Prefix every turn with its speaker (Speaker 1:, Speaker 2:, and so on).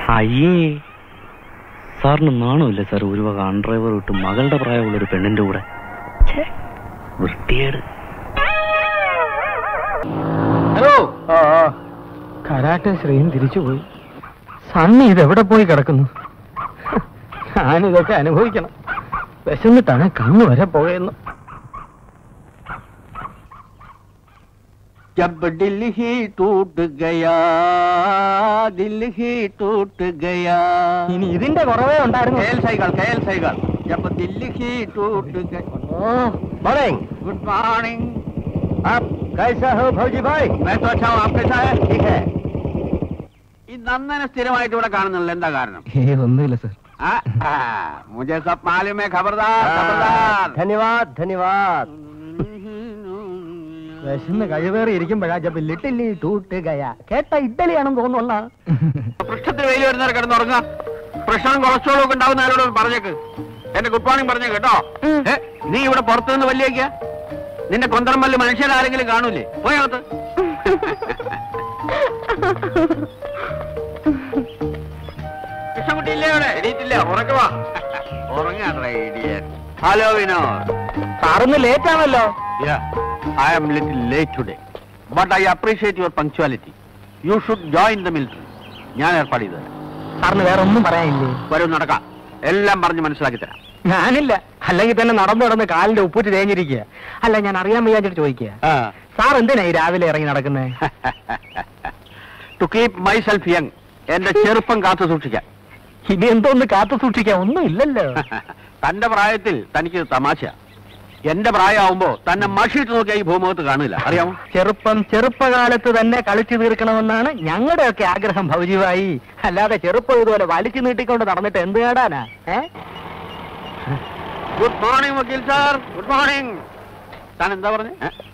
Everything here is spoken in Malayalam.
Speaker 1: അയ്യേ സാറിന് നാണമില്ല സാർ ഒരു വക അൺഡ്രൈവർ വിട്ട് മകളുടെ പ്രായമുള്ള ഒരു പെണ്ണിന്റെ കൂടെ ഛേ, വൃത്തിയേട്
Speaker 2: ഹലോ കരാട്ടെ ശ്രീയും തിരിച്ചുപോയി സണ്ണി ഇതെവിടെ പോയി കിടക്കുന്നു ഞാനിതൊക്കെ അനുഭവിക്കണം വിശന്നിട്ടാണ് കണ്ണു വരെ പോയെന്ന്
Speaker 3: जब दिल ही टूट गया दिल ही टूट गया
Speaker 2: ഇനി ഇതിന്റെ കുറവേ ഉണ്ടായിരുന്നു
Speaker 3: खेल साइकिल खेल साइकिल जब दिल ही टूट गया
Speaker 2: मॉर्निंग
Speaker 3: गुड मॉर्निंग
Speaker 2: आप कैसा हो भौजी भाई
Speaker 3: मैं तो अच्छा हूँ आप कैसा है ठीक है ഈ നന്ദനെ സ്ഥിരമായിട്ട് ഇവിടെ കാണുന്നില്ല എന്താ കാരണം
Speaker 2: ഏ ഒന്നുമില്ല സർ
Speaker 3: ആ, ആ, മുझे सब मालूम है खबरदार खबरदार
Speaker 2: ധന്യവാദ് ധന്യവാദ് വിശന്ന് കഴിവേറി ഇരിക്കുമ്പോഴാ ജബ് ലിറ്റിൽ ടൂട്ട് ഗയാ കേട്ട ഇഡ്ഡലിയാണെന്ന് തോന്നുന്ന
Speaker 3: പൃഷ്ഠത്തിന് വെയിൽ വരുന്നവരെ കിടന്നുറങ്ങുക പ്രശ്നം കൊളസ്ട്രോളും ഒക്കെ ഉണ്ടാവുന്ന ആരോട് പറഞ്ഞേക്ക് എന്റെ ഗുഡ് മോർണിംഗ് പറഞ്ഞേക്ക് കേട്ടോ ഏ, നീ ഇവിടെ പുറത്തു നിന്ന് വലിയേക്ക നിന്റെ കൊന്തറമ്പല്ല് മനുഷ്യരാരെങ്കിലും കാണൂലേ പോയകത്ത് കൃഷ്ണൻകുട്ടി ഇല്ലേ ഇവിടെ എണീറ്റില്ല ഉറക്കവാ ഉറങ്ങാട്ടെ ഇടിയൻ ഹലോ വിനോദ്
Speaker 2: സാറിന്ന് ലേറ്റ് ആണല്ലോ
Speaker 3: Yeah, I am little late today, but I appreciate your punctuality. You should join the military. ഞാൻ ഏർപ്പാട് ചെയ്തത്
Speaker 2: സാറിന് വേറെ ഒന്നും പറയാനില്ലേ
Speaker 3: വരും നടക്കാം എല്ലാം പറഞ്ഞ് മനസ്സിലാക്കി തരാം
Speaker 2: ഞാനില്ല അല്ലെങ്കിൽ തന്നെ നടന്നു നടന്ന് കാലിന്റെ ഉപ്പൂറ്റ് തേഞ്ഞിരിക്കുക അല്ല ഞാൻ അറിയാൻ വയ്യാഞ്ഞിട്ട് ചോദിക്കുക സാർ എന്തിനാ ഈ രാവിലെ ഇറങ്ങി നടക്കുന്നത്
Speaker 3: to keep myself young എന്റെ ചെറുപ്പം കാത്തു സൂക്ഷിക്കാൻ
Speaker 2: ഇനി എന്തോന്ന് കാത്തു സൂക്ഷിക്കാൻ ഒന്നും ഇല്ലല്ലോ
Speaker 3: തന്റെ പ്രായത്തിൽ തനിക്ക് തമാശ എന്റെ പ്രായമാവുമ്പോ തന്നെ മഷിയിട്ട് നോക്കിയാൽ ഈ ഭൂമുഖത്ത് കാണില്ല അറിയാമോ
Speaker 2: ചെറുപ്പം ചെറുപ്പകാലത്ത് തന്നെ കളിച്ചു തീർക്കണമെന്നാണ് ഞങ്ങളുടെയൊക്കെ ആഗ്രഹം ഭൗജിവായി അല്ലാതെ ചെറുപ്പം ഇതുപോലെ വലിച്ചു നീട്ടിക്കൊണ്ട് നടന്നിട്ട് എന്ത് കേടാനാ ഏ
Speaker 3: ഗുഡ് മോർണിംഗ് വക്കീൽ സാർ ഗുഡ് മോർണിംഗ് താൻ എന്താ പറഞ്ഞേ